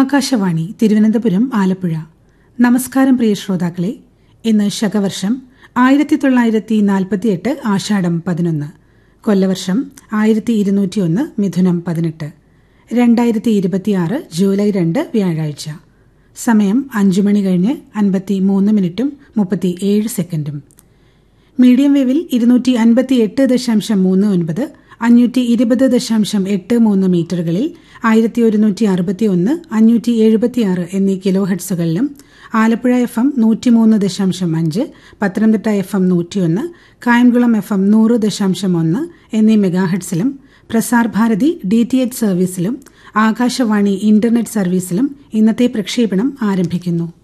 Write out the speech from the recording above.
ആകാശവാണി തിരുവനന്തപുരം ആലപ്പുഴ നമസ്കാരം പ്രിയ ശ്രോതാക്കളെ ഇന്ന് ശകവർഷം ആയിരത്തി തൊള്ളായിരത്തി നാൽപ്പത്തിയെട്ട് ആഷാഢം പതിനൊന്ന് കൊല്ലവർഷം ആയിരത്തി ഇരുന്നൂറ്റിയൊന്ന് മിഥുനം പതിനെട്ട് രണ്ടായിരത്തി ഇരുപത്തിയാറ് ജൂലൈ രണ്ട് വ്യാഴാഴ്ച സമയം അഞ്ചു മണി കഴിഞ്ഞ് അൻപത്തി മൂന്ന് മിനിറ്റും മുപ്പത്തി ഏഴ് സെക്കൻഡും മീഡിയം വേവിൽ ഇരുന്നൂറ്റി അൻപത്തി എട്ട് ദശാംശം മൂന്ന് ഒൻപത് അഞ്ഞൂറ്റി ഇരുപത് ദശാംശം എട്ട് മൂന്ന് മീറ്ററുകളിൽ ആയിരത്തി ഒരുന്നൂറ്റി അറുപത്തി ഒന്ന് അഞ്ഞൂറ്റി എഴുപത്തിയാറ് എന്നീ കിലോ ഹെഡ്സുകളിലും ആലപ്പുഴ എഫ് എം നൂറ്റിമൂന്ന് ദശാംശം അഞ്ച് പത്തനംതിട്ട എഫ് എം നൂറ്റിയൊന്ന് കായംകുളം എഫ് എം നൂറ് ദശാംശം ഒന്ന് എന്നീ മെഗാഹെഡ്സിലും Prasar Bharati D T H സർവീസിലും ആകാശവാണി ഇന്റർനെറ്റ് സർവീസിലും ഇന്നത്തെ പ്രക്ഷേപണം ആരംഭിക്കുന്നു